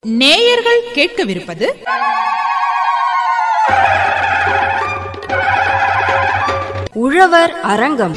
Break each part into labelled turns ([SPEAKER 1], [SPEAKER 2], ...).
[SPEAKER 1] நேயர்கள் கேட்கவிருப்பது
[SPEAKER 2] உழவர் அரங்கம்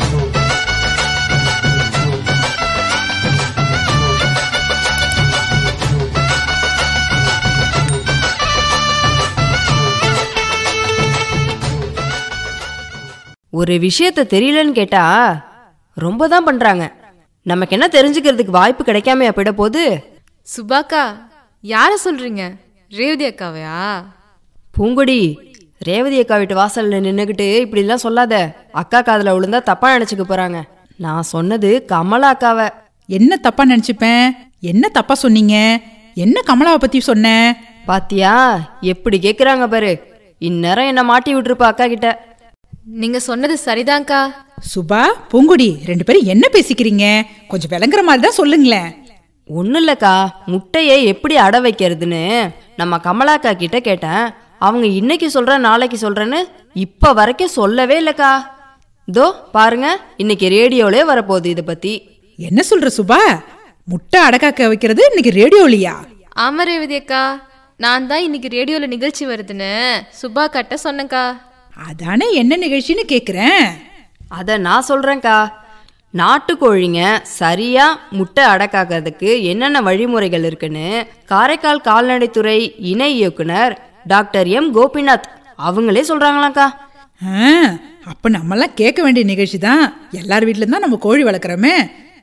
[SPEAKER 2] ஒரு விஷயத்த தெரியலன்னு கேட்டா ரொம்ப தான் பண்றாங்க நமக்கு என்ன தெரிஞ்சுக்கிறதுக்கு வாய்ப்பு கிடைக்காம போயிட போகுது
[SPEAKER 3] சுபாக்கா யார சொல்றீங்க ரேவதி அக்காவையா
[SPEAKER 2] பூங்கொடி ரேவதி அக்கா வீட்டு வாசல்ல நின்னுக்கிட்டு இப்படிலாம் சொல்லாத அக்கா காதுல விழுந்தா தப்பா நினைச்சுக்க போறாங்க நான் சொன்னது கமலா அக்காவை
[SPEAKER 1] என்ன தப்பா நினைச்சுப்பேன் என்ன தப்பா சொன்னீங்க என்ன கமலாவை பத்தி சொன்ன
[SPEAKER 2] பாத்தியா எப்படி கேக்குறாங்க பாரு இந்நேரம் என்ன மாட்டி விட்டுருப்பா அக்கா கிட்ட
[SPEAKER 3] நீங்க சொன்னது சரிதான்க்கா
[SPEAKER 1] சுபா பூங்குடி ரெண்டு பேரும் என்ன பேசிக்கிறீங்க கொஞ்சம் விளங்குற மாதிரி தான் சொல்லுங்களேன்
[SPEAKER 2] ஒன்றும் இல்லைக்கா முட்டையை எப்படி அடை வைக்கிறதுன்னு நம்ம கமலாக்கா கிட்ட கேட்டேன் அவங்க இன்னைக்கு சொல்றேன் நாளைக்கு சொல்றேன்னு இப்போ வரைக்கும் சொல்லவே இல்லைக்கா இதோ பாருங்க இன்னைக்கு ரேடியோலே வரப்போகுது இதை பத்தி
[SPEAKER 1] என்ன சொல்ற சுபா முட்டை அடக்காக்க வைக்கிறது இன்னைக்கு ரேடியோலியா
[SPEAKER 3] ஆமா ரேவதி அக்கா நான் தான் இன்னைக்கு ரேடியோல நிகழ்ச்சி வருதுன்னு சுபா கிட்ட சொன்னேன்க்கா
[SPEAKER 1] அதானே என்ன நிகழ்ச்சின்னு கேக்குறேன்
[SPEAKER 2] அதை நான் சொல்றேன்க்கா நாட்டுக்கோழிங்க சரியா முட்டை அடக்காக்கிறதுக்கு என்னென்ன வழிமுறைகள் இருக்குன்னு காரைக்கால் கால்நடைத்துறை இணை இயக்குனர் டாக்டர் எம் கோபிநாத் அவங்களே சொல்றாங்களாக்கா
[SPEAKER 1] ஆ, அப்ப நம்மெல்லாம் கேட்க வேண்டிய நிகழ்ச்சி தான் எல்லார் வீட்ல தான் நம்ம கோழி வளர்க்குறோமே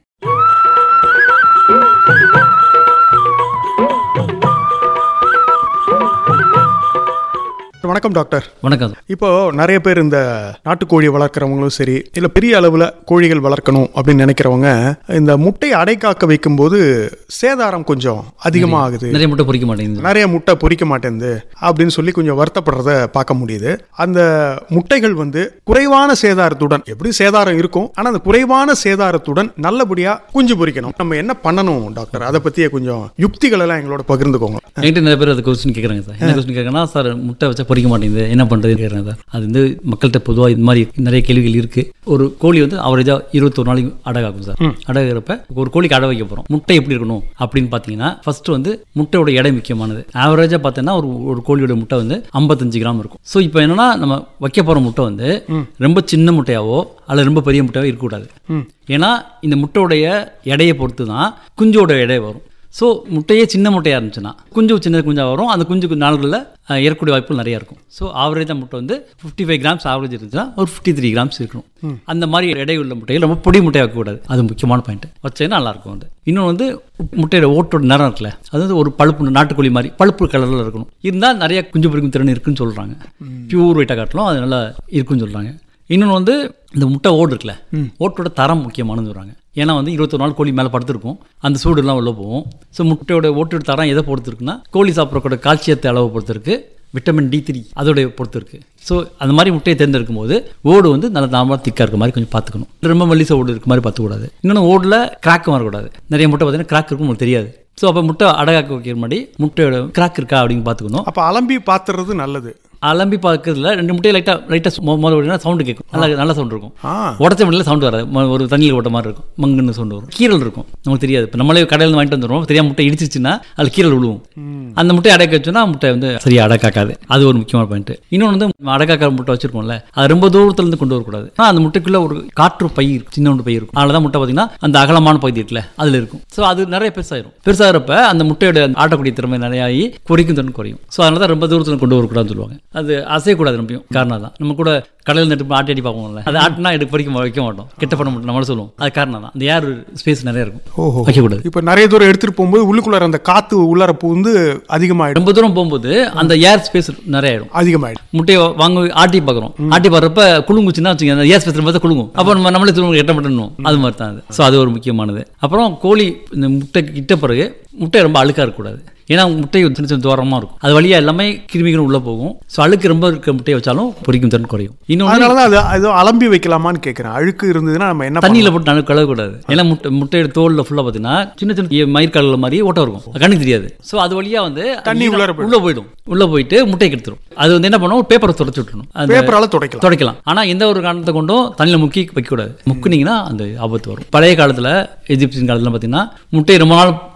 [SPEAKER 4] வணக்கம் டாக்டர்
[SPEAKER 5] வணக்கம்
[SPEAKER 4] இப்போ நிறைய பேர் இந்த நாட்டுக்கோழி வளர்க்குறவங்களும் சரி இல்லை பெரிய அளவில் கோழிகள் வளர்க்கணும் அப்படின்னு நினைக்கிறவங்க இந்த முட்டையை அடைக்காக்க வைக்கும்போது சேதாரம் கொஞ்சம் அதிகமாக ஆகுது
[SPEAKER 5] நிறைய முட்டை பொரிக்க மாட்டேங்குது
[SPEAKER 4] நிறைய முட்டை பொரிக்க மாட்டேங்குது அப்படின்னு சொல்லி கொஞ்சம் வருத்தப்படுறத பார்க்க முடியுது அந்த முட்டைகள் வந்து குறைவான சேதாரத்துடன் எப்படி சேதாரம் இருக்கும் ஆனால் அந்த குறைவான சேதாரத்துடன் நல்லபடியாக குஞ்சு பொரிக்கணும் நம்ம என்ன பண்ணணும் டாக்டர் அதை பற்றிய கொஞ்சம் யுக்திகள் எல்லாம் எங்களோட பகிர்ந்துக்கோங்க
[SPEAKER 5] என்கிட்ட நிறைய பேர் அது கொஸ்டின் கேட்குறாங்க சார் என்ன கொஸ்டின் கேட்குறேன்னா சார் முட்டை வச்சா பொரிக்க மாட்டேங்குது என்ன பண்ணுறது கேட்குறாங்க சார் அது வந்து மக்கள்கிட்ட பொதுவாக இது மாதிரி நிறைய கேள்விகள் இருக்குது ஒரு கோழி வந்து அவரேஜாக இருபத்தொரு நாளைக்கு அடகாக்கும் சார் அடகிறப்ப ஒரு கோழிக்கு அடை வைக்க போகிறோம் முட்டை எப்படி இருக்கணும் அப்படின்னு பார்த்தீங்கன்னா ஃபர்ஸ்ட் வந்து முட்டையோட எடை முக்கியமானது ஆவரேஜாக பார்த்தீங்கன்னா ஒரு ஒரு கோழியோட முட்டை வந்து ஐம்பத்தஞ்சு கிராம் இருக்கும் ஸோ இப்போ என்னன்னா நம்ம வைக்க போகிற முட்டை வந்து ரொம்ப சின்ன முட்டையாவோ அல்லது ரொம்ப பெரிய முட்டையாவோ இருக்கக்கூடாது ஏன்னா இந்த முட்டையோடைய எடையை பொறுத்து தான் குஞ்சோட எடை வரும் ஸோ முட்டையே சின்ன முட்டையாக இருந்துச்சுன்னா குஞ்சு சின்ன குஞ்சாக வரும் அந்த குஞ்சு நாள்களில் இறக்கக்கூடிய வாய்ப்புகள் நிறையா இருக்கும் ஸோ ஆவரேஜாக முட்டை வந்து ஃபிஃப்டி ஃபைவ் கிராம்ஸ் ஆவரேஜ் இருந்துச்சுன்னா ஒரு ஃபிஃப்டி த்ரீ கிராம்ஸ் இருக்கணும் அந்த மாதிரி எடை உள்ள முட்டைகள் ரொம்ப பொடி முட்டையாக வைக்கக்கூடாது அது முக்கியமான பாயிண்ட் வச்சேன்னா நல்லாயிருக்கும் வந்து இன்னொன்று வந்து முட்டையோட ஓட்டோட நிறம் இருக்குல்ல அது வந்து ஒரு பழுப்பு நாட்டுக்கோழி மாதிரி பழுப்பு கலரில் இருக்கணும் இருந்தால் நிறைய குஞ்சு பொரிக்கும் திறன் இருக்குன்னு சொல்கிறாங்க பியூர் வெயிட்டாக காட்டலும் அது நல்லா இருக்குன்னு சொல்கிறாங்க இன்னொன்று வந்து இந்த முட்டை ஓடு இருக்குல்ல ஓட்டோட தரம் முக்கியமானது சொல்கிறாங்க ஏன்னா வந்து இருபத்தொரு நாள் கோழி மேலே படுத்திருக்கும் அந்த சூடுலாம் உள்ள போகும் ஸோ முட்டையோட ஓட்டோட தரம் எதை பொறுத்து இருக்குன்னா கோழி சாப்பிட்றக்கூட கால்சியத்தை அளவு பொறுத்து இருக்கு விட்டமின் டி த்ரீ அதோடைய பொறுத்து இருக்கு ஸோ அந்த மாதிரி முட்டையை தேர்ந்தெடுக்கும் போது ஓடு வந்து நல்ல தாமமாக திக்காக இருக்க மாதிரி கொஞ்சம் பார்த்துக்கணும் ரொம்ப மெல்லிச ஓடு இருக்க மாதிரி பார்த்துக்கூடாது இன்னொன்று ஓடில் கிராக்கும் வரக்கூடாது நிறைய முட்டை பார்த்தீங்கன்னா கிராக் இருக்கும் உங்களுக்கு தெரியாது ஸோ அப்போ முட்டை அடகாக்க வைக்கிற மாதிரி முட்டையோட கிராக் இருக்கா அப்படின்னு பார்த்துக்கணும்
[SPEAKER 4] அப்போ அலம்பி பாத்துறது நல்லது
[SPEAKER 5] அலம்பி பார்க்கறதுல ரெண்டு முட்டையை லைட்டாக லைட்டாக முதல்ல விடனா சவுண்டு கேட்கும் நல்லா நல்ல சவுண்ட் இருக்கும்
[SPEAKER 4] ஆ
[SPEAKER 5] உடச்ச முட்டையில் சவுண்ட் வராது ம- ஒரு தண்ணியில் ஓட்ட மாதிரி இருக்கும் மங்குன்னு சவுண்ட் வரும் கீரல் இருக்கும் நமக்கு தெரியாது இப்போ நம்மளே கடையில் வாங்கிட்டு வந்துடுவோம் தெரியாம முட்டை இடிச்சிச்சுன்னா அதில் கீரல் விழுவும் அந்த முட்டையை அடக்க வச்சோன்னா முட்டை வந்து சரியா அடக்காக்காது அது ஒரு முக்கியமான பாயிண்ட் இன்னொன்று வந்து அடக்காக்கிற முட்டை வச்சிருக்கோம்ல அது ரொம்ப தூரத்துல இருந்து கொண்டு வரக்கூடாது ஆனால் அந்த முட்டைக்குள்ள ஒரு காற்று பை இருக்கும் சின்ன பை இருக்கும் அதில் தான் முட்டை பார்த்தீங்கன்னா அந்த அகலமான பகுதி இருக்குல்ல அதில் இருக்கும் ஸோ அது நிறைய பெருசாயிரும் பெருசாகிறப்ப அந்த முட்டையோட அந்த ஆட்டக்கூடிய திறமை நிறைய ஆகி குறைக்கும் திறன் குறையும் ஸோ அதனால தான் ரொம்ப தூரத்தில் கொண்டு வரக்கூடாதுன்னு சொல்லுவாங்க அது அசையக்கூடாது ரொம்பவும் காரணம் தான் நம்ம கூட கடையில் நட்டு ஆட்டி அடி பார்ப்போம்ல அது ஆட்டினா எடுக்க பறிக்க வைக்க மாட்டோம் கெட்ட பண்ண மாட்டோம் நம்மள சொல்லுவோம் அது காரணம் தான் அந்த ஏர் ஸ்பேஸ் நிறைய இருக்கும்
[SPEAKER 4] ஓஹோ
[SPEAKER 5] வைக்கக்கூடாது
[SPEAKER 4] இப்போ நிறைய தூரம் எடுத்துட்டு போகும்போது உள்ளுக்குள்ளார அந்த காத்து உள்ளார பூந்து அதிகமாயிடும்
[SPEAKER 5] ரொம்ப தூரம் போகும்போது அந்த ஏர் ஸ்பேஸ் நிறைய ஆயிடும்
[SPEAKER 4] அதிகமாயிடும்
[SPEAKER 5] முட்டையை வாங்க ஆட்டி பார்க்குறோம் ஆட்டி பார்க்குறப்ப குலுங்குச்சுன்னா வச்சுங்க அந்த ஏர் ஸ்பேஸ் பார்த்தா குலுங்கும் அப்போ நம்ம நம்மளே திரும்ப எட்ட மாட்டணும் அது மாதிரி தான் அது ஸோ அது ஒரு முக்கியமானது அப்புறம் கோழி இந்த முட்டை கிட்ட பிறகு முட்டை ரொம்ப அழுக்காக இருக்கக்கூடாது ஏன்னா முட்டை சின்ன சின்ன துவாரமாக இருக்கும் அது வழியாக எல்லாமே கிருமிகளும் உள்ளே போகும் ஸோ அழுக்கு ரொம்ப இருக்க முட்டையை வச்சாலும் பொரிக்கும் திறன் குறையும் இன்னொன்று
[SPEAKER 4] அதனால தான் அது அது அலம்பி வைக்கலாமான்னு கேட்குறேன் அழுக்கு இருந்ததுன்னா நம்ம என்ன
[SPEAKER 5] தண்ணியில் போட்டு நடு கழுவக்கூடாது ஏன்னா முட்டை முட்டையோட தோலில் ஃபுல்லாக பார்த்தீங்கன்னா சின்ன சின்ன மயிர்காலில் மாதிரி ஓட்டம் இருக்கும் அது கண்ணுக்கு தெரியாது ஸோ அது வழியாக வந்து
[SPEAKER 4] தண்ணி உள்ளார போயிடும்.
[SPEAKER 5] உள்ளே போயிடும் உள்ளே போயிட்டு முட்டையை கெடுத்துரும் அது வந்து என்ன பண்ணும் பேப்பரை தொடச்சி விட்டுணும் அந்த
[SPEAKER 4] பேப்பரால துடைக்கலாம்
[SPEAKER 5] துடைக்கலாம் ஆனால் எந்த ஒரு காரணத்தை கொண்டும் தண்ணியில் முக்கி வைக்கக்கூடாது முக்குனீங்கன்னா அந்த ஆபத்து வரும் பழைய காலத்தில் எஜிப்சியன் காலத்தில் பார்த்தீங்கன்னா முட்டையை ரொம்ப நாள்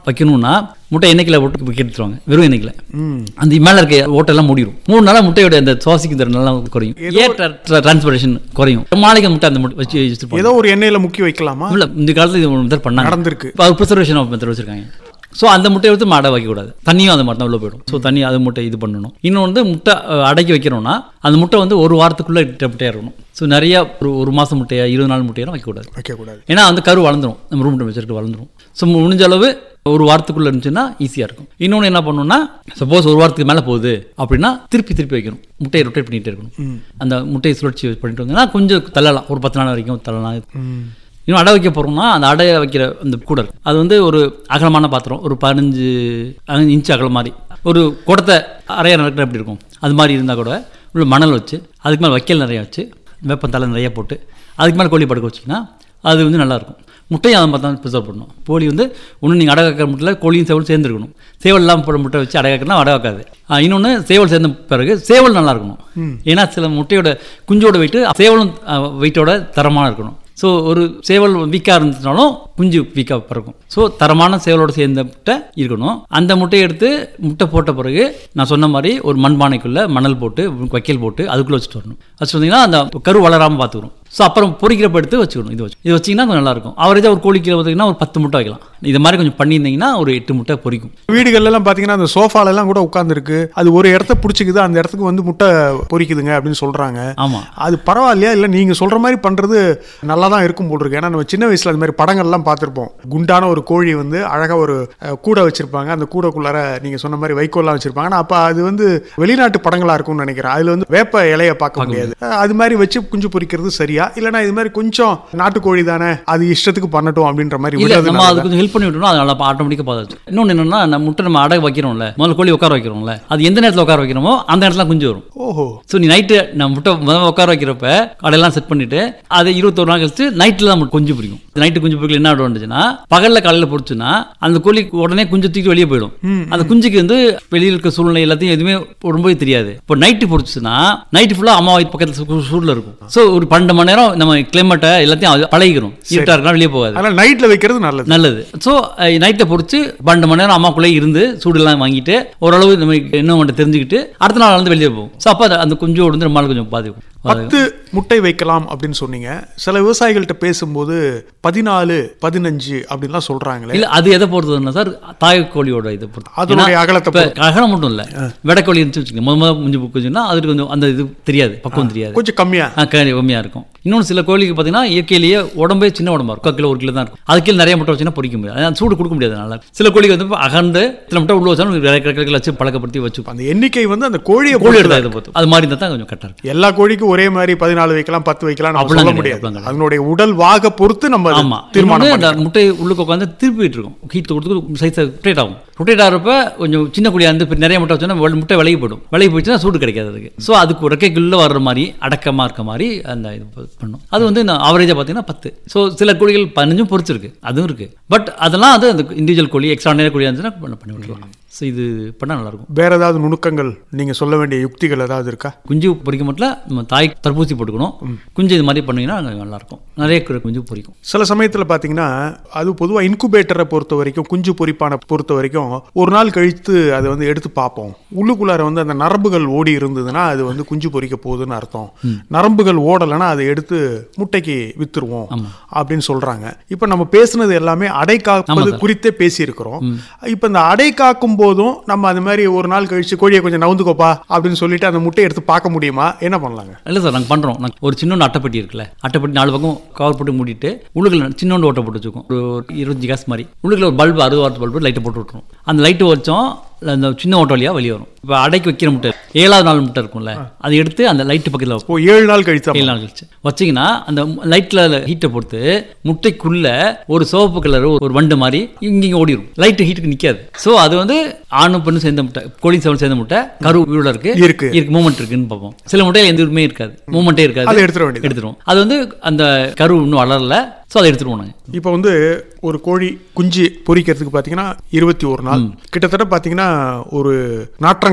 [SPEAKER 5] வைக்கணும்னா முட்டை எண்ணெய்க்கில் போட்டு எடுத்துருவாங்க வெறும் எண்ணெய்க்கில் அந்த மேலே இருக்க ஓட்டெல்லாம் மூடிடும் மூணு நாளாக முட்டையோட அந்த சுவாசிக்கும் திறன் எல்லாம் குறையும் ஏர் டிரான்ஸ்பரேஷன் குறையும் ரொம்ப நாளைக்கு முட்டை அந்த முட்டை வச்சு வச்சுருப்பாங்க
[SPEAKER 4] ஏதோ ஒரு எண்ணெயில முக்கி வைக்கலாமா
[SPEAKER 5] இல்லை இந்த காலத்தில் இது ஒரு மெத்தட் பண்ணாங்க
[SPEAKER 4] நடந்திருக்கு.
[SPEAKER 5] இப்போ ப்ரிசர்வேஷன் ஆஃப் மெத்தட் வச்சிருக்காங்க ஸோ அந்த முட்டையை எடுத்து அடை வைக்கக்கூடாது தண்ணியும் அந்த மாதிரி தான் உள்ள போயிடும் ஸோ தண்ணி அது முட்டை இது பண்ணணும் இன்னொன்று வந்து முட்டை அஹ், அடைக்கி வைக்கிறோம்னா அந்த முட்டை வந்து ஒரு வாரத்துக்குள்ளே இட்ட முட்டையாக இருக்கணும் ஸோ நிறைய ஒரு ஒரு மாதம் முட்டையா இருபது நாள் முட்டையெல்லாம் வைக்கக்கூடாது
[SPEAKER 4] வைக்கக்கூடாது
[SPEAKER 5] ஏன்னா அந்த கரு வளர்ந்துரும் நம்ம ரூம் டெம்பரேச்சருக்கு வளர்ந்துரும் ஸோ முடிஞ்ச அளவு ஒரு வாரத்துக்குள்ள இருந்துச்சுன்னா ஈஸியாக இருக்கும் இன்னொன்று என்ன பண்ணணும்னா சப்போஸ் ஒரு வாரத்துக்கு மேலே போகுது அப்படின்னா திருப்பி திருப்பி வைக்கணும் முட்டையை ரொட்டேட் பண்ணிகிட்டே இருக்கணும் அந்த முட்டையை சுழற்சி பண்ணிட்டு வந்தீங்கன்னா கொஞ்சம் தள்ளலாம் ஒரு பத்து நாள் வரைக்கும் தள்ளலாம் இன்னும் அடை வைக்க போகிறோம்னா அந்த அடைய வைக்கிற அந்த கூடல் அது வந்து ஒரு அகலமான பாத்திரம் ஒரு பதினஞ்சு அஞ்சு இன்ச்சு அகலம் மாதிரி ஒரு குடத்தை அறைய நடக்கிற எப்படி இருக்கும் அது மாதிரி இருந்தால் கூட உள்ள மணல் வச்சு அதுக்கு மேலே வைக்கல் நிறைய வச்சு வேப்பந்தலை நிறைய போட்டு அதுக்கு மேலே கோழி படுக்க வச்சிங்கன்னா அது வந்து நல்லாயிருக்கும் முட்டையும் அதை மாதிரி தான் ப்ரிசர்வ் பண்ணணும் கோழி வந்து ஒன்று நீங்கள் அடை வைக்கிற முட்டையில் கோழியும் சேவல் சேர்ந்துருக்கணும் சேவல் இல்லாமல் போட முட்டை வச்சு அடை வைக்கிறனா அடை வைக்காது இன்னொன்று சேவல் சேர்ந்த பிறகு சேவல் நல்லா இருக்கணும் ஏன்னா சில முட்டையோட குஞ்சோட வெயிட்டு சேவலும் வெயிட்டோட தரமாக இருக்கணும் ஸோ ஒரு சேவல் வீக்காக இருந்துச்சுனாலும் குஞ்சு வீக்காக பிறக்கும் ஸோ தரமான சேவலோட சேர்ந்த முட்டை இருக்கணும் அந்த முட்டையை எடுத்து முட்டை போட்ட பிறகு நான் சொன்ன மாதிரி ஒரு மண்பானைக்குள்ளே மணல் போட்டு வைக்கல் போட்டு அதுக்குள்ளே வச்சுட்டு வரணும் வச்சுட்டு வந்தீங்கன்னா அந்த கரு வளராமல் பார்த்துக்கணும் ஸோ அப்புறம் பொரிக்கிறப்ப எடுத்து வச்சுக்கணும் இது வச்சு இது வச்சிங்கன்னா கொஞ்சம் நல்லாயிருக்கும் அவரேஜாக ஒரு கோழி கிலோ பார்த்தீங்கன்னா ஒரு பத்து முட்டை வைக்கலாம் இது மாதிரி கொஞ்சம் பண்ணியிருந்தீங்கன்னா ஒரு எட்டு முட்டை பொரிக்கும்
[SPEAKER 4] வீடுகள்ல எல்லாம் பாத்தீங்கன்னா அந்த சோஃபால எல்லாம் கூட உட்கார்ந்துருக்கு அது ஒரு இடத்த பிடிச்சிக்குது அந்த இடத்துக்கு வந்து முட்டை பொரிக்குதுங்க அப்படின்னு சொல்றாங்க
[SPEAKER 5] ஆமாம்
[SPEAKER 4] அது பரவாயில்லையா இல்ல நீங்க சொல்ற மாதிரி பண்றது நல்லா தான் இருக்கும் போல் இருக்கு ஏன்னா நம்ம சின்ன வயசுல அது மாதிரி படங்கள்லாம் பார்த்திருப்போம் குண்டான ஒரு கோழி வந்து அழகா ஒரு அஹ், கூடை வச்சிருப்பாங்க அந்த கூடைக்குள்ளார நீங்க சொன்ன மாதிரி வைக்கோல்லாம் வச்சிருப்பாங்க ஆனா அப்ப அது வந்து வெளிநாட்டு படங்களா இருக்கும்னு நினைக்கிறேன் அதுல வந்து வேப்ப இலைய பார்க்க முடியாது அஹ், அது மாதிரி வச்சு குஞ்சு பொரிக்கிறது சரியா இல்லைன்னா இது மாதிரி கொஞ்சம் நாட்டுக்கோழி தானே அது இஷ்டத்துக்கு பண்ணட்டும் அப்படின்ற மாதிரி
[SPEAKER 5] இல்ல
[SPEAKER 4] விடுறது
[SPEAKER 5] நம்ம
[SPEAKER 4] நல்லதா?
[SPEAKER 5] அது கொஞ்சம் ஹெல்ப் பண்ணி விட்டோம்னா அது நல்லா ஆட்டோமேட்டிக்காக பார்த்து இன்னொன்று என்னன்னா நம்ம முட்டை நம்ம அடை வைக்கிறோம்ல முதல்ல கோழி உட்கார வைக்கிறோம்ல அது எந்த நேரத்தில் உட்கார வைக்கிறோமோ அந்த நேரத்துல குஞ்சு வரும்
[SPEAKER 4] ஓஹோ
[SPEAKER 5] ஸோ நீ நைட்டு நம்ம முட்டை முதல்ல உட்கார வைக்கிறப்ப அடையெல்லாம் செட் பண்ணிட்டு அது இருபத்தொரு நாள் கழிச்சு நைட்டில் தான் குஞ்சு பிடிக்கும் நைட்டு குஞ்சு பிடிக்கல என்ன வந்துச்சுன்னா பகலில் காலையில் பொறிச்சுன்னா அந்த கோழி உடனே குஞ்சு தூக்கி வெளியே போயிடும் அந்த குஞ்சுக்கு வந்து வெளியில் இருக்க சூழ்நிலை எல்லாத்தையும் எதுவுமே ரொம்பவே தெரியாது இப்போ நைட்டு பொறிச்சுன்னா நைட்டு ஃபுல்லாக அம்மா வயிற்று பக்கத்தில் சூடில் இருக்கும் ஸோ ஒரு பன்னெண்டு மணி நேரம் நம்ம கிளைமேட்டை எல்லாத்தையும் அது பழகிக்கிறோம் இருட்டாக இருக்கலாம் வெளியே போகாது
[SPEAKER 4] அதனால நைட்ல வைக்கிறது நல்லது
[SPEAKER 5] நல்லது ஸோ நைட்டை பொறிச்சு பன்னெண்டு மணி நேரம் அம்மாக்குள்ளே இருந்து சூடுலாம் வாங்கிட்டு ஓரளவு நம்ம என்ன மட்டும் தெரிஞ்சுக்கிட்டு அடுத்த நாள் வந்து வெளியே போகும் ஸோ அப்போ அந்த குஞ்சோடு வந்து நம்மளால கொஞ்சம் பாதிக்கும்
[SPEAKER 4] பத்து முட்டை வைக்கலாம் அப்படின்னு சொன்னீங்க சில விவசாயிகள்கிட்ட பேசும்போது பதினாலு பதினஞ்சு அப்படின்லாம் சொல்றாங்களே
[SPEAKER 5] இல்ல அது எதை பொறுத்ததுன்னா சார் தாய் கோழியோட இதை பொறுத்து
[SPEAKER 4] அதனுடைய
[SPEAKER 5] ஏன்னா,
[SPEAKER 4] அகலத்தை
[SPEAKER 5] இப்ப அகலம் மட்டும் இல்ல வெடைக்கோழி இருந்துச்சு வச்சுக்கோங்க முத முத முஞ்சு குஞ்சுன்னா அதுக்கு கொஞ்சம் அந்த இது தெரியாது பக்குவம் தெரியாது
[SPEAKER 4] கொஞ்சம் கம்மியா
[SPEAKER 5] ஆ, கறி கம்மியாக இருக்கும் இன்னொன்று சில கோழிக்கு பார்த்தீங்கன்னா இயற்கையிலேயே உடம்பே சின்ன உடம்பா இருக்கும் கிலோ ஒரு கிலோ தான் இருக்கும் அது கீழே நிறைய முட்டை வச்சுன்னா பொரிக்க முடியாது அதான் சூடு கொடுக்க முடியாது அதனால சில கோழிக்கு வந்து இப்ப அகண்டு சில முட்டை உள்ள வச்சாலும் வேற கிழக்கில் வச்சு பழக்கப்படுத்தி வச்சுப்பாங்க
[SPEAKER 4] அந்த எண்ணிக்கை வந்து அந்த கோழியை
[SPEAKER 5] கோழி
[SPEAKER 4] பொறுத்து
[SPEAKER 5] எடுத்தா
[SPEAKER 4] தான்.
[SPEAKER 5] இதை பொறுத்து அது மாதிரி இருந்தால் தான் கொஞ்சம் கரெக்டாக இருக்கும்
[SPEAKER 4] எல்லா கோழிக்கும் ஒரே மாதிரி பதினாலு வைக்கலாம் பத்து வைக்கலாம் நம்ம
[SPEAKER 5] அப்படிலாம்
[SPEAKER 4] சொல்ல
[SPEAKER 5] கிடையாது,
[SPEAKER 4] முடியாது
[SPEAKER 5] அப்படிலாம் கிடையாது.
[SPEAKER 4] அதனுடைய உடல் வாக பொறுத்து நம்ம அதை
[SPEAKER 5] ஆமா
[SPEAKER 4] தீர்மானம்
[SPEAKER 5] இன்னொன்னு, அந்த
[SPEAKER 4] பண்ணிக்கலாம்.
[SPEAKER 5] முட்டை உள்ளுக்கு உட்காந்து திருப்பிட்டு இருக்கும் ஹீட் கொடுத்து சைஸ் ரொட்டேட் ஆகும் ரொட்டேட் ஆகிறப்ப கொஞ்சம் சின்ன குழியாக இருந்து இப்ப நிறைய முட்டை வச்சோன்னா வெள்ள- முட்டை விலகி போயிடும் விலகி போயிடுச்சுன்னா சூடு கிடைக்காது அதுக்கு ஸோ அதுக்கு ரெக்கைக்குள்ளே வர்ற மாதிரி அடக்கமாக இருக்க மாதிரி அந்த இது ப- பண்ணும் அது வந்து ஆவரேஜாக பார்த்தீங்கன்னா பத்து ஸோ சில கோழிகள் பதினஞ்சும் பொறிச்சிருக்கு அதுவும் இருக்கு பட் அதெல்லாம் அது அந்த இண்டிவிஜுவல் கோழி எக்ஸ்ட்ரா நேர கோழியாக இருந்துச்சுன்னா பண்ண பண்ணி விட்டுருலாம் ஸோ இது பண்ணால் நல்லாயிருக்கும்
[SPEAKER 4] வேற ஏதாவது நுணுக்கங்கள் நீங்க சொல்ல வேண்டிய யுக்திகள் ஏதாவது இருக்கா
[SPEAKER 5] குஞ்சு பொறிக்க மட்டும் நம்ம தாய் தடுப்பூசி போட்டுக்கணும் குஞ்சு இது மாதிரி பண்ணீங்கன்னா அங்க நல்லாயிருக்கும் நிறைய கு- குஞ்சு பொரிக்கும்
[SPEAKER 4] சில சமயத்துல பாத்தீங்கன்னா அது பொதுவா இன்குபேட்டரை பொறுத்த வரைக்கும் குஞ்சு பொரிப்பானை பொறுத்த வரைக்கும் ஒரு நாள் கழித்து அதை வந்து எடுத்து பார்ப்போம் உள்ளுக்குள்ளார வந்து அந்த நரம்புகள் ஓடி இருந்ததுன்னா அது வந்து குஞ்சு பொரிக்க போகுதுன்னு அர்த்தம் நரம்புகள் ஓடலைன்னா அதை எடுத்து முட்டைக்கு வித்துருவோம் அப்படின்னு சொல்றாங்க இப்ப நம்ம பேசுனது எல்லாமே அடை காப்பது குறித்தே பேசியிருக்கிறோம் இப்ப இந்த அடை காக்கும் போதும் நம்ம அந்த மாதிரி ஒரு நாள் கழிச்சு கோழியை கொஞ்சம் நவுந்துக்கோப்பா அப்படின்னு சொல்லிட்டு அந்த முட்டையை எடுத்து பார்க்க முடியுமா என்ன பண்ணலாங்க
[SPEAKER 5] இல்லை சார் நாங்கள் பண்ணுறோம் நாங்கள் ஒரு சின்னொன்று அட்டைப்பெட்டி இருக்குல்ல அட்டைப்பெட்டி நாலு பக்கம் கவர் போட்டு மூடிட்டு உள்ளுக்குள்ள சின்னோண்டு ஓட்டை போட்டு வச்சுக்கோம் ஒரு ஒரு இருபத்தஞ்சு காசு மாதிரி உள்ளுக்குள்ள ஒரு பல்பு அறுபது வாட் பல்பு லைட்டை போட்டு விட்டுரும் அந்த லைட்டு வச்சோம் அந்த சின்ன ஓட்ட வழியாக வெளியே வரும் இப்போ அடைக்கு வைக்கிற முட்டை ஏழாவது நாள் முட்டை இருக்கும்ல அதை எடுத்து அந்த லைட்டு பக்கத்தில் வைப்போம்
[SPEAKER 4] ஓ ஏழு நாள் கழிச்சா
[SPEAKER 5] ஏழு நாள் கழிச்சு வச்சீங்கன்னா அந்த லைட்ல ஹீட்டை பொறுத்து முட்டைக்குள்ள ஒரு சிவப்பு கலர் ஒரு வண்டு மாதிரி இங்க இங்க ஓடிடும் லைட் ஹீட்டுக்கு நிக்காது சோ அது வந்து ஆணும் பெண்ணும் சேர்ந்த முட்டை கோழி செவல் சேர்ந்த முட்டை கரு உள்ள இருக்கு
[SPEAKER 4] இருக்கு.
[SPEAKER 5] இருக்கு மூமெண்ட் இருக்குன்னு பார்ப்போம் சில முட்டையில எந்த இதுவுமே இருக்காது மூமெண்ட்டே இருக்காது
[SPEAKER 4] அதை எடுத்துட வேண்டியது.
[SPEAKER 5] எடுத்துருவோம் அது வந்து அந்த கரு இன்னும் வளரல ஸோ அதை எடுத்துருவோம் நாங்கள்
[SPEAKER 4] இப்போ வந்து ஒரு கோழி குஞ்சு பொரிக்கிறதுக்கு பார்த்தீங்கன்னா இருபத்தி ஒரு நாள் கிட்டத்தட்ட பார்த்தீங்கன்னா ஒரு நாற்றங்கால்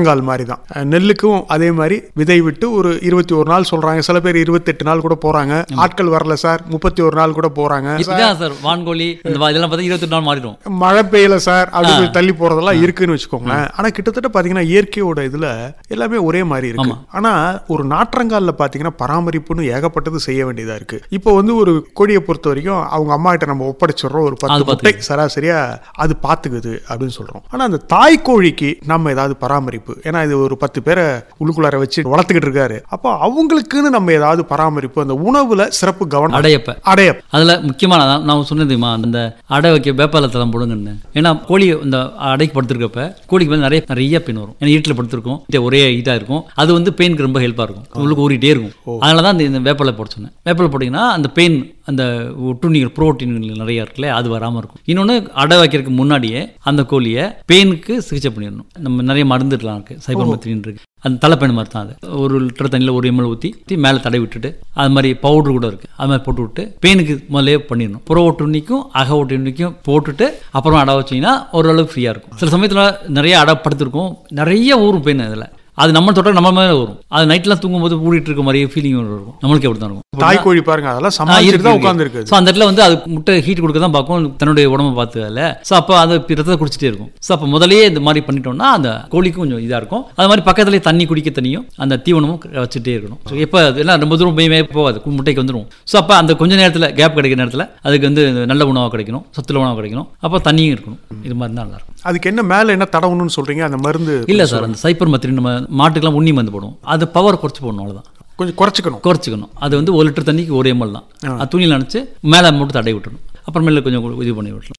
[SPEAKER 4] நாற்றங்கால் மாதிரி தான் அஹ் நெல்லுக்கும் அதே மாதிரி விதை விட்டு ஒரு இருபத்தி ஒரு நாள் சொல்றாங்க சில பேர் இருபத்தெட்டு நாள் கூட போறாங்க ஆட்கள் வரல சார் முப்பத்தி ஒரு நாள் கூட போறாங்க
[SPEAKER 5] இதுதான் சார் வான்கோழி இந்த வா- இதெல்லாம் பார்த்தா இருபத்தி நாள் மாறிடும்
[SPEAKER 4] மழை பெய்யல சார் அப்படி போய் தள்ளி போறதெல்லாம் இருக்குன்னு வச்சுக்கோங்களேன் ஆனா கிட்டத்தட்ட பாத்தீங்கன்னா இயற்கையோட இதுல எல்லாமே ஒரே மாதிரி இருக்கு ஆனா ஒரு நாற்றங்கால்ல பாத்தீங்கன்னா பராமரிப்புன்னு ஏகப்பட்டது செய்ய வேண்டியதா இருக்கு இப்போ வந்து ஒரு கோழியை பொறுத்த வரைக்கும் அவங்க அம்மா கிட்ட நம்ம ஒப்படைச்சிடுறோம் ஒரு பத்து
[SPEAKER 5] அது
[SPEAKER 4] முட்டை சராசரியா அது பாத்துக்குது அப்படின்னு சொல்றோம் ஆனா அந்த தாய் கோழிக்கு நம்ம ஏதாவது பராமரிப்பு ஏன்னா இது ஒரு பத்து பேரை உள்ளுக்குள்ளார வச்சு வளர்த்துக்கிட்டு இருக்காரு அப்போ அவங்களுக்குன்னு நம்ம ஏதாவது பராமரிப்பு அந்த உணவுல சிறப்பு கவனம்
[SPEAKER 5] அடையப்ப
[SPEAKER 4] அடைய
[SPEAKER 5] அதுல முக்கியமான அதான் நான் சொன்னது தெரியுமா அந்த அடை வைக்க வேப்பால தளம் போடுங்கன்னு ஏன்னா கோழி இந்த அடைக்கு படுத்திருக்கப்ப கோழிக்கு வந்து நிறைய நிறைய பெயின் வரும் ஏன்னா ஈட்டில் படுத்திருக்கும் ஈட்ட ஒரே ஈட்டா இருக்கும் அது வந்து பெயினுக்கு ரொம்ப ஹெல்ப்பா இருக்கும் உங்களுக்கு ஊறிட்டே இருக்கும் அதனால தான் இந்த- இந்த வேப்பலை போட சொன்னேன் வேப்பலை போட்டிங்கன்னா அந்த பெயின் அந்த ஒட்டுண்ணிகள் புரோட்டீன்கள் நிறைய இருக்குல்ல அது வராமல் இருக்கும் இன்னொன்று அடை வைக்கிறதுக்கு முன்னாடியே அந்த கோழியை பெயினுக்கு சிகிச்சை பண்ணிடணும் நம்ம நிறைய மருந்துலாம் இருக்கு சைபர்மெத்ரின் இருக்கு அந்த தலைப்பேன் மாதிரி தான் அது ஒரு லிட்டர் தண்ணியில் ஒரு எம்எல் ஊற்றி மேலே தடவி விட்டுட்டு அது மாதிரி பவுடர் கூட இருக்கு அது மாதிரி போட்டு விட்டு பெயினுக்கு முதல்ல பண்ணிடணும் புற ஒட்டுண்ணிக்கும் அக ஒட்டுண்ணிக்கும் போட்டுட்டு அப்புறம் அடை வச்சிங்கன்னா ஓரளவுக்கு ஃப்ரீயாக இருக்கும் சில சமயத்தில் நிறைய அடை படுத்திருக்கும் நிறைய ஊறும் பெயின் அதில் அது நம்ம தொட்ட நம்ம மேலே வரும் அது நைட்லாம் தூங்கும்போது ஊடிட்டு இருக்க மாதிரியே ஃபீலிங் இருக்கும் நம்மளுக்கு அப்படி தான் இருக்கும்
[SPEAKER 4] தாய் கோழி பாருங்க அதெல்லாம் சமாளிச்சுட்டு தான் உட்கார்ந்து இருக்குது
[SPEAKER 5] ஸோ அந்த இடத்துல வந்து அது முட்டை ஹீட் கொடுக்க தான் பார்க்கும் தன்னுடைய உடம்பை பார்த்துக்கல ஸோ அப்போ அது ரத்தத்தை குடிச்சிட்டே இருக்கும் ஸோ அப்போ முதல்லயே இந்த மாதிரி பண்ணிட்டோம்னா அந்த கோழிக்கும் கொஞ்சம் இதாக இருக்கும் அது மாதிரி பக்கத்துலேயே தண்ணி குடிக்க தண்ணியும் அந்த தீவனமும் வச்சுட்டே இருக்கணும் ஸோ எப்போ எல்லாம் ரொம்ப தூரம் போய் மேய போகாது கு- முட்டைக்கு வந்துடும் ஸோ அப்போ அந்த கொஞ்ச நேரத்தில் கேப் கிடைக்கிற நேரத்தில் அதுக்கு வந்து நல்ல உணவாக கிடைக்கணும் சத்துள்ள உணவாக கிடைக்கணும் அப்போ தண்ணியும் இருக்கணும் இது மாதிரி தான் நல்லா இருக்கும்
[SPEAKER 4] அதுக்கு என்ன மேல என்ன தடவணும்னு சொல்றீங்க அந்த மருந்து
[SPEAKER 5] இல்லை சார் அந்த சைப்பர் மத்திரி நம்ம மாட்டுக்கெல்லாம் உண்ணி மருந்து போடுவோம் அது பவர் குறைச்சி போடணும் அவ்வளோதான்
[SPEAKER 4] கொஞ்சம் குறைச்சிக்கணும்
[SPEAKER 5] குறைச்சிக்கணும் அது வந்து ஒரு லிட்டர் தண்ணிக்கு ஒரு எம்எல் தான் அது துணியில் நினச்சி மேலே மட்டும் தடை விட்டுறணும் அப்புறமேல கொஞ்சம் இது பண்ணி விட்டுலாம்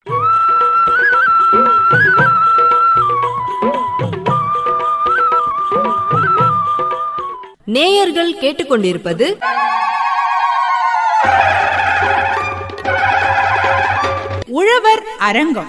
[SPEAKER 2] நேயர்கள் கேட்டுக்கொண்டிருப்பது
[SPEAKER 1] உழவர் அரங்கம்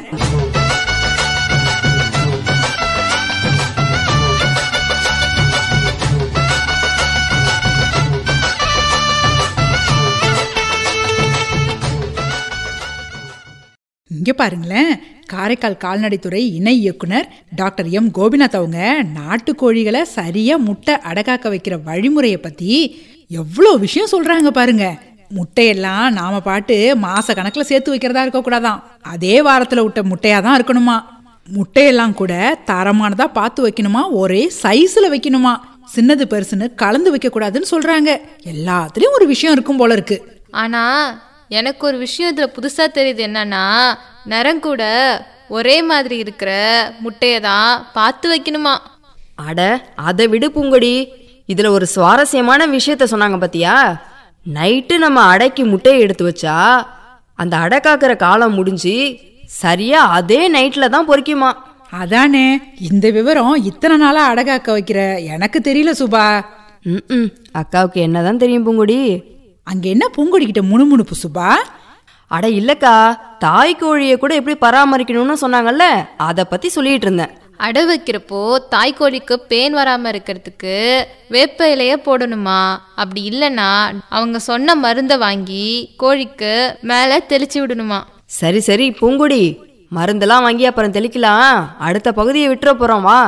[SPEAKER 1] இங்க பாருங்களேன் காரைக்கால் கால்நடைத்துறை இணை இயக்குனர் டாக்டர் எம் கோபிநாத் அவங்க நாட்டுக்கோழிகளை சரியா முட்டை அடகாக்க வைக்கிற வழிமுறையை பத்தி எவ்வளோ விஷயம் சொல்றாங்க பாருங்க முட்டையெல்லாம் நாம பாட்டு மாச கணக்குல சேர்த்து வைக்கிறதா இருக்கக்கூடாதாம் அதே வாரத்துல விட்ட முட்டையா தான் இருக்கணுமா முட்டையெல்லாம் கூட தரமானதா பார்த்து வைக்கணுமா ஒரே சைஸ்ல வைக்கணுமா சின்னது பெருசுன்னு கலந்து வைக்க கூடாதுன்னு சொல்றாங்க எல்லாத்துலயும் ஒரு விஷயம் இருக்கும் போல இருக்கு
[SPEAKER 3] ஆனா எனக்கு ஒரு விஷயம் இதுல புதுசா தெரியுது என்னன்னா நிறம் கூட ஒரே மாதிரி இருக்கிற முட்டையை தான் பார்த்து வைக்கணுமா
[SPEAKER 2] அட அதை விடு பூங்கொடி இதுல ஒரு சுவாரஸ்யமான விஷயத்த சொன்னாங்க பாத்தியா நைட்டு நம்ம அடைக்கு முட்டையை எடுத்து வச்சா அந்த அடை காக்கிற காலம் முடிஞ்சு சரியா அதே நைட்ல தான் பொறிக்குமா
[SPEAKER 1] அதானே இந்த விவரம் இத்தனை நாளா அடகாக்க வைக்கிற எனக்கு தெரியல சுபா
[SPEAKER 2] ம் அக்காவுக்கு என்னதான் தெரியும் பூங்கொடி
[SPEAKER 1] அங்க என்ன பூங்கொடிக்கிட்ட முணுமுணுப்பு சுபா
[SPEAKER 2] அட இல்லக்கா தாய் கோழியை கூட எப்படி பராமரிக்கணும்னு சொன்னாங்கல்ல அதை பத்தி சொல்லிட்டு இருந்தேன்
[SPEAKER 3] அடை வைக்கிறப்போ தாய்க்கோழிக்கு பேன் வராம இருக்கிறதுக்கு வேப்ப இலைய போடணுமா அப்படி இல்லைன்னா அவங்க சொன்ன மருந்தை வாங்கி கோழிக்கு மேலே தெளிச்சு விடணுமா
[SPEAKER 2] சரி சரி பூங்குடி மருந்தெல்லாம் வாங்கி அப்புறம் தெளிக்கலாம் அடுத்த பகுதியை விட்டுற போறோம் வா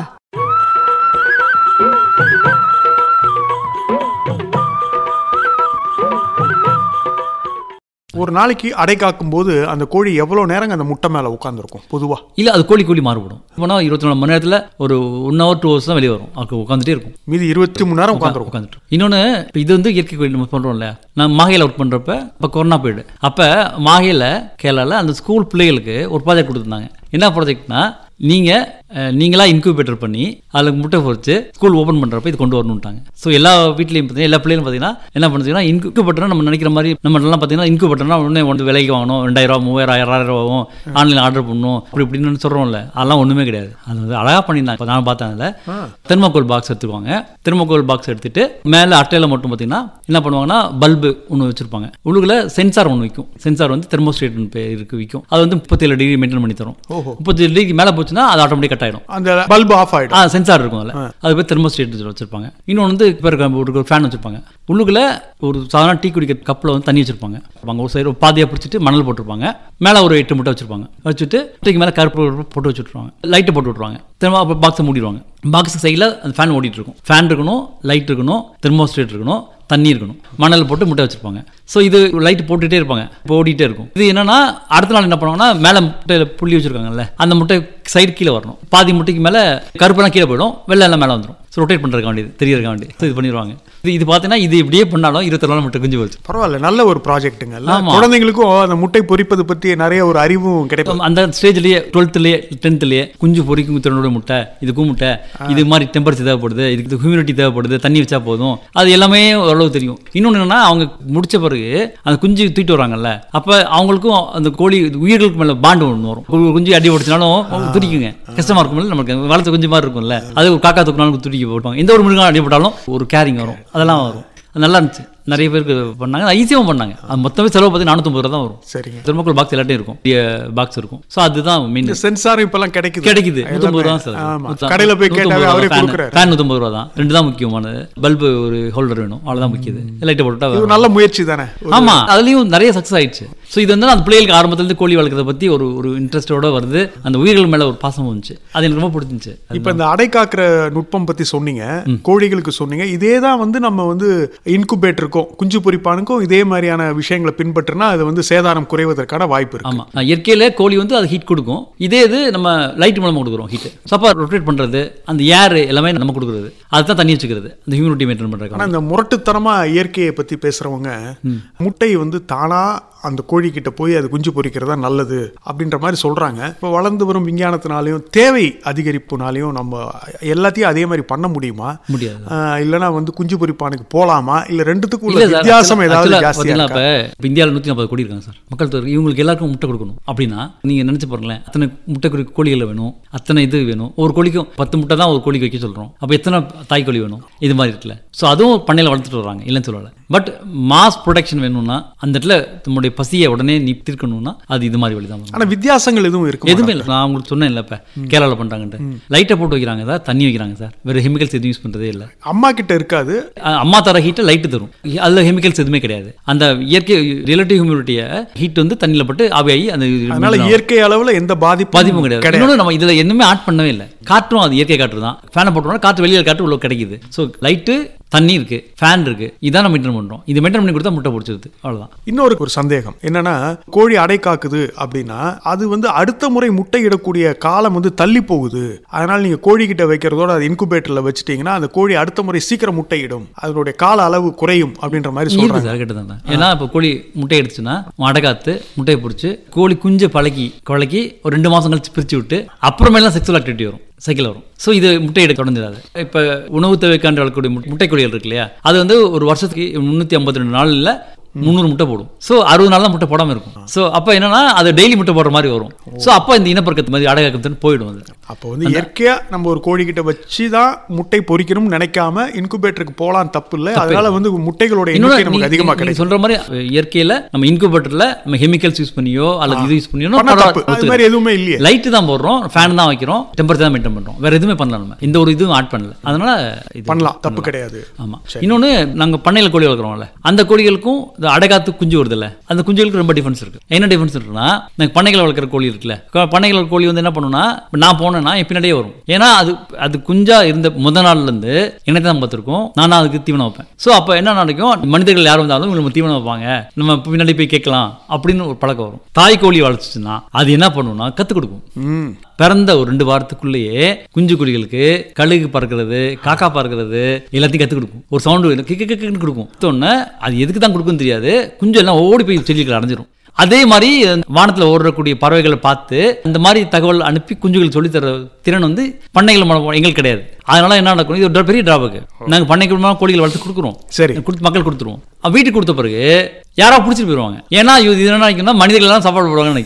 [SPEAKER 4] ஒரு நாளைக்கு அடை காக்கும் போது அந்த கோழி எவ்வளவு நேரம் அந்த முட்டை மேல உட்கார்ந்துருக்கும் பொதுவா
[SPEAKER 5] இல்லை அது கோழி கோழி மாறுபடும் இப்போனா இருபத்தி நாலு மணி நேரத்தில் ஒரு ஒன் ஹவர் டூ ஹவர்ஸ் தான் வெளியே வரும் அது உட்காந்துட்டே இருக்கும்
[SPEAKER 4] மீதி இருபத்தி மூணு நேரம் உட்காந்துருக்கும்
[SPEAKER 5] உட்காந்துட்டு இன்னொன்று இப்போ இது வந்து இயற்கை கோயில் நம்ம பண்ணுறோம் இல்லையா நான் மாகையில் ஒர்க் பண்ணுறப்ப இப்போ கொரோனா பீரியடு அப்போ மாகையில் கேரளாவில் அந்த ஸ்கூல் பிள்ளைகளுக்கு ஒரு ப்ராஜெக்ட் கொடுத்துருந்தாங்க என்ன ப்ராஜெக்ட்னா நீங்கள் நீங்களா இன்குபேட்டர் பண்ணி அதில் முட்டை பொறிச்சு ஸ்கூல் ஓப்பன் பண்ணுறப்ப இது கொண்டு வரணுன்ட்டாங்க ஸோ எல்லா வீட்லையும் பார்த்தீங்கன்னா எல்லா பிள்ளைகளும் பார்த்தீங்கன்னா என்ன பண்ணுறதுன்னா இன்குபேட்டர் நம்ம நினைக்கிற மாதிரி நம்ம எல்லாம் பார்த்தீங்கன்னா இன்குபேட்டர்னா உடனே வந்து விலைக்கு வாங்கணும் ரெண்டாயிரம் ரூபா மூவாயிரம் ஆயிரம் ரூபா ஆகும் ஆன்லைனில் ஆர்டர் பண்ணணும் அப்படி இப்படின்னு சொல்கிறோம்ல அதெல்லாம் ஒன்றுமே கிடையாது அது வந்து அழகாக பண்ணியிருந்தாங்க இப்ப நான் பார்த்தேன் அதில் தெர்மோகோல் பாக்ஸ் எடுத்துக்குவாங்க தெர்மோகோல் பாக்ஸ் எடுத்துட்டு மேலே அட்டையில் மட்டும் பார்த்தீங்கன்னா என்ன பண்ணுவாங்கன்னா பல்பு ஒன்று வச்சிருப்பாங்க உள்ளுக்குள்ள சென்சார் ஒன்று விற்கும் சென்சார் வந்து தெர்மோஸ்டேட் பேர் இருக்கு விற்கும் அது வந்து முப்பத்தேழு டிகிரி மெயின்டைன் பண்ணி தரும் முப்பத்தேழு டிகிரி மேலே போச்சுன்னா அது ஆட்டோமேட்டிக் கட் கட் ஆயிடும்
[SPEAKER 4] அந்த பல்பு ஆஃப் ஆயிடும்
[SPEAKER 5] ஆ சென்சார் இருக்கும் அதில் அது பேர் தெர்மோஸ்டேட் வச்சிருப்பாங்க இன்னொன்று வந்து இப்போ இருக்க ஒரு ஃபேன் வச்சிருப்பாங்க உள்ளுக்குள்ள ஒரு சாதாரண டீ குடிக்கிற கப்பில் வந்து தண்ணி வச்சிருப்பாங்க அவங்க ஒரு சைடு பாதியாக பிடிச்சிட்டு மணல் போட்டிருப்பாங்க மேலே ஒரு எட்டு முட்டை வச்சிருப்பாங்க வச்சுட்டு முட்டைக்கு மேலே கருப்பு போட்டு வச்சு விட்ருவாங்க லைட்டை போட்டு விட்ருவாங்க திரும்ப அப்போ பாக்ஸை மூடிடுவாங்க பாக்ஸ் சைடில் அந்த ஃபேன் ஓடிட்டு இருக்கும் ஃபேன் இருக்கணும் லைட் இருக்கணும் தெர்மோஸ்டேட் இருக்கணும் தண்ணி இருக்கணும் மணல் போட்டு முட்டை வச்சிருப்பாங்க ஸோ இது லைட் போட்டுட்டே இருப்பாங்க இப்போ ஓடிட்டே இருக்கும் இது என்னன்னா அடுத்த நாள் என்ன பண்ணுவாங்கன்னா மேலே முட்டையில் புள்ளி வச்சிருக்காங்கல்ல அந்த முட்டை சைடு கீழே வரணும் பாதி முட்டைக்கு மேலே கருப்பெல்லாம் கீழே போயிடும் வெள்ளை எல்லாம் மேலே வந்துடும் ஸோ ரொட்டேட் பண்ணுறதுக்கு வேண்டியது தெரியறதுக்கு வேண்டியது ஸோ இது பண்ணிடுவாங்க இது இது பார்த்தீங்கன்னா இது இப்படியே பண்ணாலும் இருபத்தி நாள் முட்டை குஞ்சு வச்சு
[SPEAKER 4] பரவாயில்ல நல்ல ஒரு ப்ராஜெக்ட்டுங்க
[SPEAKER 5] ஆமா.
[SPEAKER 4] குழந்தைங்களுக்கும் அந்த முட்டை பொரிப்பது பற்றி நிறைய ஒரு அறிவும் கிடைக்கும்
[SPEAKER 5] அந்த ஸ்டேஜ்லயே டுவெல்த்லயே டென்த்லயே குஞ்சு பொறிக்கும் திறனோட முட்டை இதுக்கும் முட்டை இது மாதிரி டெம்பரேச்சர் தேவைப்படுது இதுக்கு ஹியூமிடிட்டி தேவைப்படுது தண்ணி வச்சா போதும் அது எல்லாமே ஓரளவு தெரியும் இன்னொன்று என்னன்னா அவங்க முடிச்ச பிறகு அந்த குஞ்சு தூக்கிட்டு வராங்கல்ல அப்ப அவங்களுக்கும் அந்த கோழி உயிர்களுக்கு மேல பாண்டு ஒன்று வரும் ஒரு குஞ்சு அடி ஒடிச்சினாலும் துடிக்குங்க கஷ்டமா இருக்கும்ல நமக்கு வளர்த்த குஞ்சு மாதிரி இருக்கும்ல அது ஒரு காக்கா தூக்கினாலும் துடிக்க போட்டாங்க எந்த ஒரு மிருகம் அடிபட்டாலும் ஒரு கேரிங் வரும் அதெல்லாம் வரும் அது நல்லா இருந்துச்சு நிறைய பேருக்கு பண்ணாங்க ஈஸியாகவும் பண்ணாங்க அது மொத்தமே செலவு பார்த்து நானூற்றம்பது ரூபா தான் வரும்
[SPEAKER 4] சரிங்க
[SPEAKER 5] தெர்மோக்கோல் பாக்ஸ் எல்லாத்தையும் இருக்கும் பாக்ஸ் இருக்கும் ஸோ அதுதான் மெயின்
[SPEAKER 4] இந்த சென்சாரும் இப்பெல்லாம் கிடைக்குது
[SPEAKER 5] கிடைக்குது நூற்றம்பது ரூபா
[SPEAKER 4] எல்லாமே.
[SPEAKER 5] சார்
[SPEAKER 4] ஆமா கடையில போய் கேட்டாவே அவரே கொடுக்குறாரு
[SPEAKER 5] ஃபேன் நூற்றம்பது ரூபா தான் ரெண்டு தான் முக்கியமானது பல்பு ஒரு ஹோல்டர் வேணும் அவ்வளோதான் முக்கியது லைட்டை போட்டுட்டா
[SPEAKER 4] இது ஒரு நல்ல முயற்சி தானே
[SPEAKER 5] ஆமா அதுலயும் நிறைய சக்ஸஸ் ஆயிடுச்சு ஸோ இது வந்து அந்த பிள்ளைகளுக்கு ஆரம்பத்துல இருந்து கோழி வளர்க்கறத பத்தி ஒரு ஒரு இன்ட்ரெஸ்டோட வருது அந்த உயிர்கள் மேல ஒரு பாசம் வந்துச்சு அது எனக்கு ரொம்ப பிடிச்சிருந்துச்சு
[SPEAKER 4] இப்ப இந்த அடை காக்கிற நுட்பம் பத்தி சொன்னீங்க கோழிகளுக்கு சொன்னீங்க இதே தான் வந்து நம்ம வந்து இன்குபேட்டருக்கும் குஞ்சு பொரிப்பானுக்கும் இதே மாதிரியான விஷயங்களை பின்பற்றினா அது வந்து சேதாரம் குறைவதற்கான வாய்ப்பு இருக்கு
[SPEAKER 5] ஆமா அஹ் இயற்கையில கோழி வந்து அது ஹீட் கொடுக்கும் இதே இது நம்ம லைட் மூலமா கொடுக்குறோம் ஹீட் சப்பா ரொட்டேட் பண்றது அந்த ஏர் எல்லாமே நம்ம கொடுக்குறது அதுதான் தண்ணி வச்சுக்கிறது அந்த ஹியூமிடிட்டி மெயின்டைன் பண்றது
[SPEAKER 4] ஆனா இந்த முரட்டுத்தனமா இயற்கையை பத்தி பேசுறவங்க முட்டை வந்து தானா அந்த கோழி கிட்ட போய் அது குஞ்சு பொரிக்கிறதா நல்லது அப்படின்ற மாதிரி சொல்றாங்க இப்போ வளர்ந்து வரும் விஞ்ஞானத்தினாலையும் தேவை அதிகரிப்புனாலையும் நம்ம எல்லாத்தையும் அதே மாதிரி பண்ண முடியுமா
[SPEAKER 5] முடியாது
[SPEAKER 4] ஆஹ் இல்லைன்னா வந்து குஞ்சு பொரிப்பானுக்கு போலாமா இல்ல ரெண்டுத்துக்கும்
[SPEAKER 5] இல்ல
[SPEAKER 4] உள்ள
[SPEAKER 5] சார்
[SPEAKER 4] வித்தியாசம் ஏதாவது
[SPEAKER 5] actually
[SPEAKER 4] ஜாஸ்தியா
[SPEAKER 5] பாத்தீங்களா
[SPEAKER 4] இருக்கா?
[SPEAKER 5] இப்ப இப்ப இந்தியாவில் நூற்றி நாற்பது கோடி இருக்காங்க சார் மக்கள் தொகை இவங்களுக்கு எல்லாருக்கும் முட்டை கொடுக்கணும் அப்படின்னா நீங்க நினைச்சு பாருங்களேன் அத்தனை முட்டை குறி கோழிகள் வேணும் அத்தனை இது வேணும் ஒரு கோழிக்கும் பத்து முட்டை தான் ஒரு கோழிக்கு வைக்க சொல்றோம் அப்ப எத்தனை தாய் கோழி வேணும் இது மாதிரி இருக்குல்ல ஸோ அதுவும் பண்ணையில் வளர்த்துட்டு வராங்க இல்லைன்னு சொல்லலை பட் மாஸ் ப்ரொடக்ஷன் வேணும்னா அந்த இடத்துல நம்முடைய பசியை உடனே நீ தீர்க்கணும்னா அது இது மாதிரி வழி தான்
[SPEAKER 4] ஆனா வித்தியாசங்கள் எதுவும் இருக்கு
[SPEAKER 5] எதுவுமே இல்லை நான் உங்களுக்கு சொன்னேன் இல்லை இப்போ கேரளாவில் பண்ணுறாங்கன்ட்டு லைட்டை போட்டு வைக்கிறாங்க சார் தண்ணி வைக்கிறாங்க சார் வேறு கெமிக்கல்ஸ் எதுவும் யூஸ் பண்ணுறதே இல்லை
[SPEAKER 4] அம்மா கிட்ட இருக்காது
[SPEAKER 5] அஹ் அம்மா தர ஹீட்டை லைட்டு தரும் அதில் கெமிக்கல்ஸ் எதுவுமே கிடையாது அந்த இயற்கை ரிலேட்டிவ் ஹியூமிடிட்டியை ஹீட் வந்து தண்ணியில் பட்டு ஆவியாகி அந்த
[SPEAKER 4] அதனால இயற்கை அளவுல எந்த பாதிப்பும்
[SPEAKER 5] பாதிப்பும் கிடையாது இன்னொன்று நம்ம இதில் என்னமே ஆட் பண்ணவே இல்லை காற்றும் அது இயற்கை காற்று தான் ஃபேனை போட்டோம்னா காற்று வெளியில் காற்று உள்ள கிடைக்குது ஸோ லைட்டு தண்ணி இருக்கு ஃபேன் இருக்கு இதான் நம்ம மெயின்டைன் பண்ணுறோம் இது மெயின்டைன் பண்ணி கொடுத்தா முட்டை பிடிச்சிருது அவ்வளோதான்
[SPEAKER 4] இன்னொரு ஒரு சந்தேகம் என்னன்னா கோழி அடை காக்குது அப்படின்னா அது வந்து அடுத்த முறை முட்டை இடக்கூடிய காலம் வந்து தள்ளி போகுது அதனால நீங்க கோழி கிட்ட வைக்கிறதோட அது இன்குபேட்டர்ல வச்சுட்டீங்கன்னா அந்த கோழி அடுத்த முறை சீக்கிரம் முட்டையிடும் அதனுடைய கால அளவு குறையும் அப்படின்ற மாதிரி
[SPEAKER 5] இருக்கு
[SPEAKER 4] சொல்றாங்க
[SPEAKER 5] சார் கிட்ட தான் ஏன்னா இப்போ கோழி முட்டை எடுத்துச்சுன்னா அடகாத்து முட்டையை பிடிச்சி கோழி குஞ்சை பழக்கி குழக்கி ஒரு ரெண்டு மாதம் கழிச்சு பிரித்து விட்டு அப்புறமேலாம் செக்ஸுவல் ஆக்டிவிட்டி வரும் சைக்கிள் வரும் ஸோ இது முட்டை எடுக்க தொடர்ந்துடாது இப்போ உணவு தேவைக்காண்டு வளர்க்கக்கூடிய முட்டை- முட்டை கோழிகள் இருக்கு இல்லையா அது வந்து ஒரு வருஷத்துக்கு முந்நூற்றி ஐம்பத்தி ரெண்டு நாளில் முந்நூறு முட்டை போடும் ஸோ அறுபது நாள் தான் முட்டை போடாமல் இருக்கும் ஸோ அப்போ என்னன்னா அது டெய்லி முட்டை போடுற மாதிரி வரும் ஸோ அப்போ இந்த இனப்பெருக்கத்து மாதிரி அடகாக்கத்துன்னு போயிடும் அது
[SPEAKER 4] அப்போ வந்து இயற்கையா நம்ம ஒரு கோழி கிட்ட வச்சு தான் முட்டை பொரிக்கணும்னு நினைக்காம இன்குபேட்டருக்கு போலாம் தப்பு இல்லை அதனால வந்து முட்டைகளோட எண்ணிக்கை நமக்கு
[SPEAKER 5] இன்னொன்று
[SPEAKER 4] அதிகமா
[SPEAKER 5] நீங்க
[SPEAKER 4] கிடைக்கும்
[SPEAKER 5] சொல்ற மாதிரி இயற்கையில நம்ம இன்குபேட்டர்ல நம்ம கெமிக்கல்ஸ் யூஸ் பண்ணியோ அல்லது இது யூஸ் பண்ணியோ
[SPEAKER 4] பண்ண தப்பு அது மாதிரி எதுவுமே இல்லையே
[SPEAKER 5] லைட் தான் போடுறோம் ஃபேன் தான் வைக்கிறோம் டெம்பரேச்சர் தான் மெயின்டைன் பண்றோம் வேற எதுவுமே பண்ணல நம்ம இந்த ஒரு இதுவும் ஆட் பண்ணல அதனால இது
[SPEAKER 4] பண்ணலாம் தப்பு கிடையாது
[SPEAKER 5] ஆமா இன்னொன்னு நாங்க பண்ணையில கோழி வளர்க்குறோம்ல அந்த கோழிகளுக்கும் இந்த அடகாத்து குஞ்சு வருதுல்ல அந்த குஞ்சுகளுக்கு ரொம்ப டிஃபரன்ஸ் இருக்கு என்ன டிஃபரன்ஸ் இருக்குன்னா நாங்கள் பண்ணைகளை வளர்க்குற கோழி இருக்குல்ல க- பண்ணைகளை வளர்க்குற கோழி வந்து என்ன பண்ணுன்னா இப்ப நான் போனேன்னா என் பின்னாடியே வரும் ஏன்னா அது அது குஞ்சா இருந்த முத நாள்ல இருந்து என்னை தான் பார்த்துருக்கோம் நான் தான் அதுக்கு தீவனம் வைப்பேன் ஸோ அப்போ என்ன நடக்கும் மனிதர்கள் யார் வந்தாலும் இவங்க நம்ம தீவனம் வைப்பாங்க நம்ம பின்னாடி போய் கேட்கலாம் அப்படின்னு ஒரு பழக்கம் வரும் தாய் கோழி வளர்த்துச்சுன்னா அது என்ன பண்ணும்னா கற்றுக் கொடுக்கும்
[SPEAKER 4] ம்
[SPEAKER 5] பிறந்த ஒரு ரெண்டு வாரத்துக்குள்ளேயே குஞ்சு குழிகளுக்கு கழுகு பறக்கிறது காக்கா பறக்கிறது எல்லாத்தையும் கற்றுக் கொடுக்கும் ஒரு சவுண்டு கிக்கு கிக்குன்னு கொடுக்கும் உடனே அது எதுக்கு தான் கொடுக்குன்னு தெரியாது குஞ்சு எல்லாம் ஓடி போய் செடிகளை அடைஞ்சிரும் அதே மாதிரி வானத்துல ஓடக்கூடிய பறவைகளை பார்த்து இந்த மாதிரி தகவல் அனுப்பி குஞ்சுகள் சொல்லித் தர திறன் வந்து பண்ணைகள் மூலம் எங்களுக்கு கிடையாது அதனால என்ன நடக்கும் இது ஒரு பெரிய டிராபக் நாங்க பண்ணைக்கு மூலமா கோழிகள் வளர்த்து கொடுக்குறோம்
[SPEAKER 4] சரி.
[SPEAKER 5] கொடுத்து மக்கள் கொடுத்துருவோம் அப்ப வீட்டுக்கு கொடுத்த பிறகு யாரோ பிடிச்சிட்டு போயிடுவாங்க ஏன்னா இது இது என்ன நினைக்கும்னா மனிதர்கள் எல்லாம் சாப்பாடு போடுவாங்கன்னு நினைக்கும்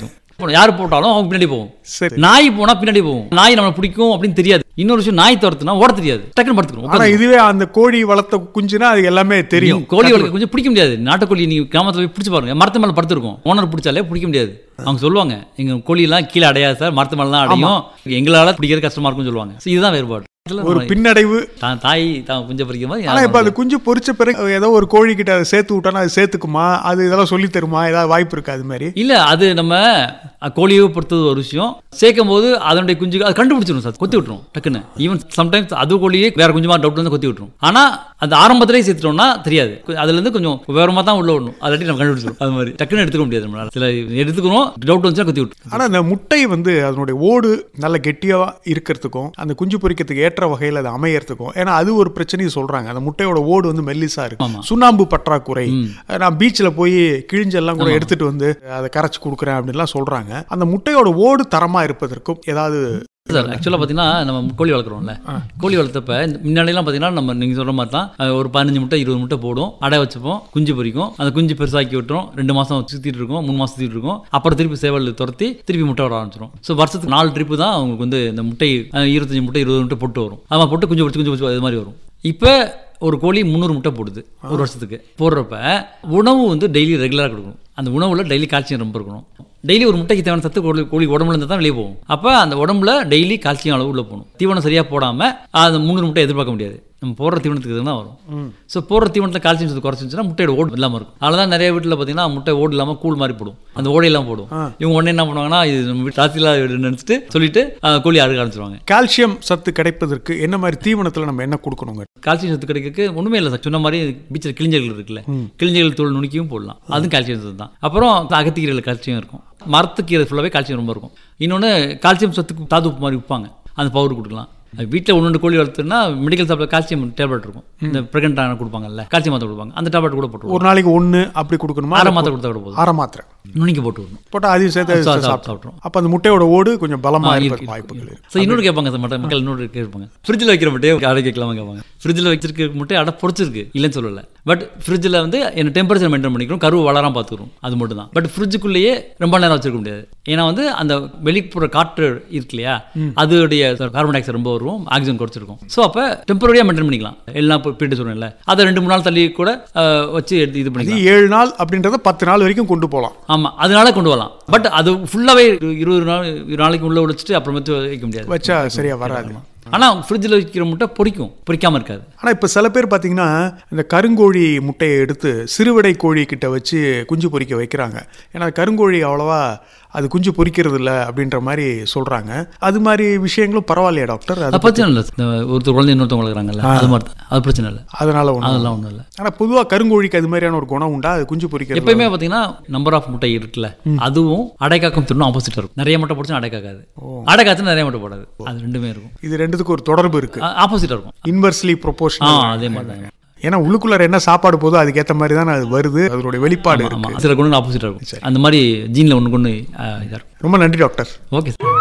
[SPEAKER 5] யார் போட்டாலும் அவங்க பின்னாடி போகும்
[SPEAKER 4] சரி.
[SPEAKER 5] நாய் போனா பின்னாடி போகும் நாய் நம்மளை பிடிக்கும் அப்படின்னு தெரியாது இன்னொரு விஷயம் நாய் துரத்துனா ஓட தெரியாது டக்குன்னு படுத்துக்கணும்
[SPEAKER 4] ஆனா இதுவே அந்த கோழி வளர்த்த குஞ்சுனா அது எல்லாமே தெரியும்
[SPEAKER 5] நீங்க கோழி வளர்க்க கொஞ்சம் பிடிக்க முடியாது நாட்டுக்கோழி நீங்க கிராமத்துல போய் பிடிச்சு பாருங்க மரத்து மேல படுத்துருக்கும் ஓனர் பிடிச்சாலே பிடிக்க முடியாது அவங்க சொல்லுவாங்க எங்க கோழி எல்லாம் கீழே அடையாது சார் மரத்து மேல தான் அடையும் எங்களால பிடிக்கிறது கஷ்டமா இருக்கும்னு சொல்லுவாங்க So இதுதான் வேறுபாடு இதுல
[SPEAKER 4] ஒரு
[SPEAKER 5] நம்ம
[SPEAKER 4] பின்னடைவு
[SPEAKER 5] தான் தாய் தான் குஞ்ச பறிக்கும் போது
[SPEAKER 4] ஆனா இப்ப அது குஞ்சு பொரிச்ச பிறகு ஏதோ ஒரு கோழி கிட்ட அதை சேர்த்து விட்டானா அது சேர்த்துக்குமா அது இதெல்லாம் சொல்லி தருமா ஏதாவது வாய்ப்பு இருக்கா அது மாதிரி
[SPEAKER 5] இல்ல அது நம்ம அஹ், கோழியை பொறுத்தது ஒரு விஷயம் சேர்க்கும் போது அதனுடைய குஞ்சுக்கு அது கண்டுபிடிச்சிடும் சார் கொத்தி விட்டுரும் டக்குன்னு ஈவன் சம்டைம்ஸ் அது கோழியே வேற குஞ்சுமா டவுட் வந்து கொத்தி விட்டுரும் ஆனா அது ஆரம்பத்திலே சேர்த்துட்டோம்னா தெரியாது கு- அதுல இருந்து கொஞ்சம் விவரமா தான் உள்ள விடணும் அல்லாட்டி நம்ம கண்டுபிடிச்சிடும் அது மாதிரி டக்குன்னு எடுத்துக்க முடியாது நம்மளால சில எடுத்துக்கிறோம் டவுட் வந்துச்சுன்னா கொத்தி விட்டுரும்
[SPEAKER 4] ஆனா அந்த முட்டை வந்து அதனுடைய ஓடு நல்ல கெட்டியா இருக்கிறதுக்கும் அந்த குஞ்சு பொரிக்கிறதுக்கு ஏற்ற வகையில் அது அமையறதுக்கும் ஏன்னா அது ஒரு பிரச்சனையை சொல்றாங்க அந்த முட்டையோட ஓடு வந்து மெல்லிசா இருக்கு சுண்ணாம்பு பற்றாக்குறை நான் பீச்சில் போய் கிழிஞ்செல்லாம் கூட எடுத்துட்டு வந்து அதை கரைச்சு கொடுக்குறேன் அப்படின்லாம் சொல்றாங்க அந்த முட்டையோட ஓடு தரமா இருப்பதற்கும் ஏதாவது
[SPEAKER 5] சார் ஆக்சுவலாக பார்த்தீங்கன்னா நம்ம கோழி வளர்க்குறோம்ல கோழி வளர்த்தப்ப இந்த முன்னாடிலாம் பார்த்தீங்கன்னா நம்ம நீங்கள் சொல்கிற மாதிரி தான் அஹ், ஒரு பதினஞ்சு முட்டை இருபது முட்டை போடும் அடை வச்சுப்போம் குஞ்சு பொரிக்கும் அந்த குஞ்சு பெருசாக்கி விட்டுரும் ரெண்டு மாதம் சுற்றிட்டு இருக்கும் மூணு மாதம் சுற்றிட்டு இருக்கும் அப்புறம் திருப்பி சேவல் துரத்தி திருப்பி முட்டை வர ஆரம்பிச்சிடும் ஸோ வருஷத்துக்கு நாலு ட்ரிப்பு தான் அவங்களுக்கு வந்து இந்த முட்டை அஹ், இருபத்தஞ்சு முட்டை இருபது முட்டை போட்டு வரும் அது போட்டு குஞ்சு பொரிச்சு குஞ்சு பொரிச்சு அது மாதிரி வரும் இப்போ ஒரு கோழி முந்நூறு முட்டை போடுது ஒரு வருஷத்துக்கு போடுறப்ப உணவு வந்து டெய்லி ரெகுலராக கொடுக்கணும் அந்த உணவுல டெய்லி கால்சியம் ரொம்ப இருக்கணும் டெய்லி ஒரு முட்டைக்கு தேவையான சத்து கோழி கோழி உடம்புல இருந்து தான் வெளியே போகும் அப்போ அந்த உடம்புல டெய்லி கால்சியம் அளவு உள்ள போகணும் தீவனம் சரியாக போடாமல் அந்த முந்நூறு முட்டை எதிர்பார்க்க முடியாது நம்ம போடுற தீவனத்துக்கு தான் வரும் ஸோ போடுற தீவனத்தில் கால்சியம் சத்து குறைச்சிருந்துச்சுன்னா முட்டையோட ஓடு இல்லாமல் இருக்கும் அதனால தான் நிறைய வீட்டில் பார்த்தீங்கன்னா முட்டை ஓடு இல்லாமல் கூழ் மாதிரி போடும் அந்த ஓடையெல்லாம் போடும் இவங்க உடனே என்ன பண்ணுவாங்கன்னா இது நம்ம வீட்டு ராத்திரிலாம் நினச்சிட்டு சொல்லிட்டு அஹ், கோழி அறுக்க ஆரம்பிச்சிருவாங்க
[SPEAKER 4] கால்சியம் சத்து கிடைப்பதற்கு என்ன மாதிரி தீவனத்துல நம்ம என்ன கொடுக்கணுங்க
[SPEAKER 5] கால்சியம் சத்து கிடைக்கிறதுக்கு ஒண்ணுமே இல்லை சார் சொன்ன மாதிரி பீச்சில் கிழிஞ்சல்கள் இருக்குல்ல கிழிஞ்சல் தோல் நுணுக்கியும் போடலாம் அதுவும் கால்சியம் சத்து தான் அப்புறம் அகத்திக்கீரையில் கால்சியம் இருக்கும் மரத்துக்கீரை ஃபுல்லாகவே கால்சியம் ரொம்ப இருக்கும் இன்னொன்று கால்சியம் சத்துக்கு தாது உப்பு மாதிரி விற்பாங்க அந்த பவுடர் கொடுக்கலாம் வீட்டில் ஒன்று ரெண்டு கோழி வளர்த்துனா மெடிக்கல் ஷாப்பில் கால்சியம் டேப்லெட் இருக்கும் இந்த ப்ரெக்னென்ட் ஆன கொடுப்பாங்கல்ல கால்சியம் மாத்திரை கொடுப்பாங்க அந்த டேப்லெட் கூட போட்டு
[SPEAKER 4] ஒரு நாளைக்கு ஒண்ணு அப்படி கொடுக்கணுமா
[SPEAKER 5] அரை மாத்திரை கொடுத்தா கூட போதும்
[SPEAKER 4] அரை மாத்திரை
[SPEAKER 5] நுணுக்கி போட்டு விடணும்
[SPEAKER 4] போட்டா அதையும் சேர்த்து
[SPEAKER 5] சா-
[SPEAKER 4] சாப்பிட்டு
[SPEAKER 5] சாப்பிட்றோம்.
[SPEAKER 4] அப்ப அந்த முட்டையோட ஓடு கொஞ்சம் பலமா
[SPEAKER 5] ஆ,
[SPEAKER 4] இருப்பதற்கு
[SPEAKER 5] இருக்கு,
[SPEAKER 4] வாய்ப்புகள்
[SPEAKER 5] இருக்கு.
[SPEAKER 4] இருக்கு
[SPEAKER 5] So, இன்னொரு கேட்பாங்க சார் மற்ற மக்கள் இன்னொரு கேட்பாங்க ஃப்ரிட்ஜில் வைக்கிற முட்டையை அடை கேட்கலாமா கேட்பாங்க ஃப்ரிட்ஜில் வச்சிருக்க முட்டை அடை பொறிச்சிருக்கு இல்லைன்னு சொல்லல பட் ஃப்ரிட்ஜில் வந்து என்ன டெம்பரேச்சர் மெயின்டைன் பண்ணிக்கிறோம் கருவு வளராம பார்த்துக்கிறோம் அது மட்டும் தான் பட் ஃப்ரிட்ஜுக்குள்ளேயே ரொம்ப நேரம் வச்சிருக்க முடியாது ஏன்னா வந்து அந்த வெளிப்புற காற்று இருக்கு இல்லையா அதோடைய கார்பன் டை ஆக்சைடு ரொம்ப வரும் ஆக்சிஜன் குறைச்சிருக்கும் ஸோ அப்போ டெம்பரரியாக மெயின்டைன் பண்ணிக்கலாம் எல்லாம் பீட்டு சொல்றேன்ல அதை ரெண்டு மூணு நாள் தள்ளி கூட அஹ், வச்சு எடுத்து இது
[SPEAKER 4] இது
[SPEAKER 5] பண்ணிக்கலாம்
[SPEAKER 4] ஏழு நாள் அப்படின்றத பத்து நாள் வரைக்கும் கொண்டு போகலாம்
[SPEAKER 5] ஆமா அதனால கொண்டு வரலாம் பட் அது ஃபுல்லாவே இருபது நாள் இருபது நாளைக்கு உள்ள உழைச்சிட்டு அப்புறமேட்டு வைக்க முடியாது
[SPEAKER 4] வச்சா சரியா வராது
[SPEAKER 5] ஆனா ஃப்ரிட்ஜில் வைக்கிற முட்டை பொரிக்கும் பொரிக்காம இருக்காது
[SPEAKER 4] ஆனா இப்ப சில பேர் பாத்தீங்கன்னா இந்த கருங்கோழி முட்டையை எடுத்து சிறுவிடை கோழி கிட்ட வச்சு குஞ்சு பொரிக்க வைக்கிறாங்க ஏன்னா கருங்கோழி அவ்வளவா அது குஞ்சு பொரிக்கிறது இல்ல அப்படின்ற மாதிரி சொல்றாங்க அது மாதிரி விஷயங்களும் பரவாயில்லையா டாக்டர்
[SPEAKER 5] அது
[SPEAKER 4] அது
[SPEAKER 5] பிரச்சனை இல்லை இந்த ஒருத்தர் குழந்தை இன்னொருத்தவங்க வளர்க்குறாங்கல்ல அது மாதிரி தான் அது பிரச்சனை இல்லை
[SPEAKER 4] அதனால ஒண்ணு
[SPEAKER 5] அதெல்லாம் ஒன்றும் இல்லை
[SPEAKER 4] ஆனா பொதுவா கருங்கோழிக்கு அது மாதிரியான ஒரு குணம் உண்டா அது குஞ்சு பொரிக்கிறது
[SPEAKER 5] எப்பயுமே பார்த்தீங்கன்னா நம்பர் ஆஃப் முட்டை இருக்குல்ல அதுவும் அடைக்காக்கும் திறனும் ஆப்போசிட் இருக்கும் நிறைய முட்டை போடுச்சுன்னா அடைக்காக்காது அடைக்காச்சு நிறைய முட்டை போடாது அது ரெண்டுமே இருக்கும்
[SPEAKER 4] இது ரெண்டுத்துக்கும் ஒரு தொடர்பு இருக்கு
[SPEAKER 5] ஆப்போசிட்டாக இருக்கும்
[SPEAKER 4] இன்வெர்ஸ்லி
[SPEAKER 5] ஆ
[SPEAKER 4] ப்ரொபோஷனல்
[SPEAKER 5] அதே மாதிரி தான்
[SPEAKER 4] ஏன்னா உள்ளுக்குள்ளார என்ன சாப்பாடு போதோ அதுக்கேற்ற மாதிரி தான் அது வருது அதனுடைய வெளிப்பாடு
[SPEAKER 5] ஆமா
[SPEAKER 4] இருக்கு
[SPEAKER 5] சில குணங்கள் ஆப்போசிட்டாக இருக்கும் அந்த மாதிரி ஜீனில் ஒன்று கொண்டு இதாக இருக்கும்
[SPEAKER 4] ரொம்ப நன்றி டாக்டர்
[SPEAKER 5] ஓகே சார்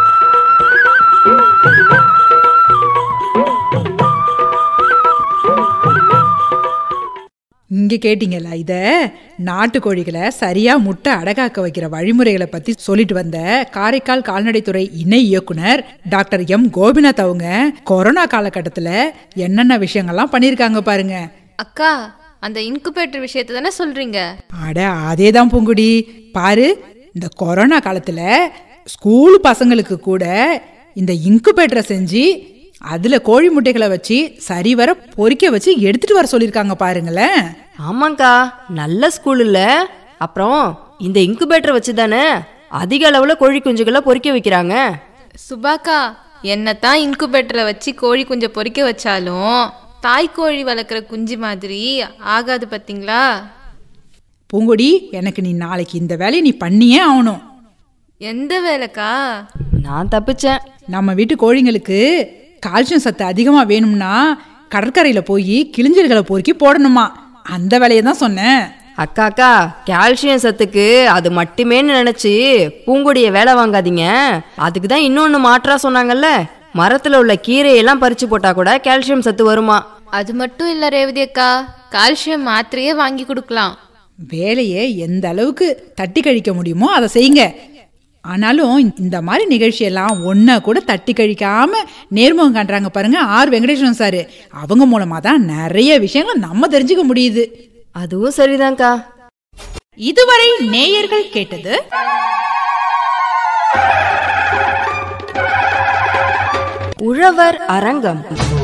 [SPEAKER 1] இங்க கேட்டீங்கல்ல இத நாட்டுக்கோழிகளை சரியா முட்டை அடகாக்க வைக்கிற வழிமுறைகளை பத்தி சொல்லிட்டு வந்த காரைக்கால் கால்நடைத்துறை இணை இயக்குனர் டாக்டர் எம் கோபிநாத் அவங்க கொரோனா காலகட்டத்துல என்னென்ன விஷயங்கள்லாம் பண்ணியிருக்காங்க பாருங்க
[SPEAKER 3] அக்கா அந்த இன்குபேட்டர் விஷயத்தை தானே சொல்றீங்க
[SPEAKER 1] அட அதேதான் பூங்குடி பாரு இந்த கொரோனா காலத்துல ஸ்கூல் பசங்களுக்கு கூட இந்த இன்குபேட்டரை செஞ்சு அதுல கோழி முட்டைகளை வச்சு சரிவர பொரிக்க வச்சு எடுத்துட்டு வர சொல்லியிருக்காங்க பாருங்களேன்
[SPEAKER 2] ஆமாங்க்கா நல்ல ஸ்கூல் இல்ல அப்புறம் இந்த இன்குபேட்டரை வச்சு தானே அதிக அளவுல கோழி குஞ்சுகளை பொறிக்க வைக்கிறாங்க
[SPEAKER 3] சுபாக்கா என்னத்தான் இன்குபேட்டரில் வச்சு கோழி குஞ்சை பொரிக்க வச்சாலும் தாய் கோழி வளர்க்குற குஞ்சு மாதிரி ஆகாது பார்த்தீங்களா
[SPEAKER 1] பூங்கொடி எனக்கு நீ நாளைக்கு இந்த வேலையை நீ பண்ணியே ஆகணும்
[SPEAKER 3] எந்த வேலைக்கா
[SPEAKER 2] நான் தப்பிச்சேன்
[SPEAKER 1] நம்ம வீட்டு கோழிங்களுக்கு கால்சியம் சத்து அதிகமாக வேணும்னா கடற்கரையில் போய் கிளிஞ்சல்களை பொறுக்கி போடணுமா அந்த வேலையை தான் சொன்னேன்
[SPEAKER 2] அக்கா அக்கா கால்சியம் சத்துக்கு அது மட்டுமேன்னு நினைச்சு பூங்கொடிய வேலை வாங்காதீங்க அதுக்கு தான் இன்னொன்னு மாற்றா சொன்னாங்கல்ல மரத்துல உள்ள கீரையெல்லாம் பறிச்சு போட்டா கூட கால்சியம் சத்து வருமா
[SPEAKER 3] அது மட்டும் இல்லை ரேவதி அக்கா கால்சியம் மாத்திரையே வாங்கி கொடுக்கலாம்
[SPEAKER 1] வேலையை எந்த அளவுக்கு தட்டி கழிக்க முடியுமோ அதை செய்யுங்க ஆனாலும் இந்த மாதிரி நிகழ்ச்சியெல்லாம் ஒன்றை கூட தட்டி கழிக்காம நேர்முகம் காட்டுறாங்க பாருங்க ஆர் வெங்கடேஸ்வரன் சார் அவங்க மூலமா தான் நிறைய விஷயங்களை நம்ம தெரிஞ்சுக்க முடியுது
[SPEAKER 2] அதுவும் சரிதான்க்கா
[SPEAKER 1] இதுவரை நேயர்கள் கேட்டது
[SPEAKER 2] உழவர் அரங்கம்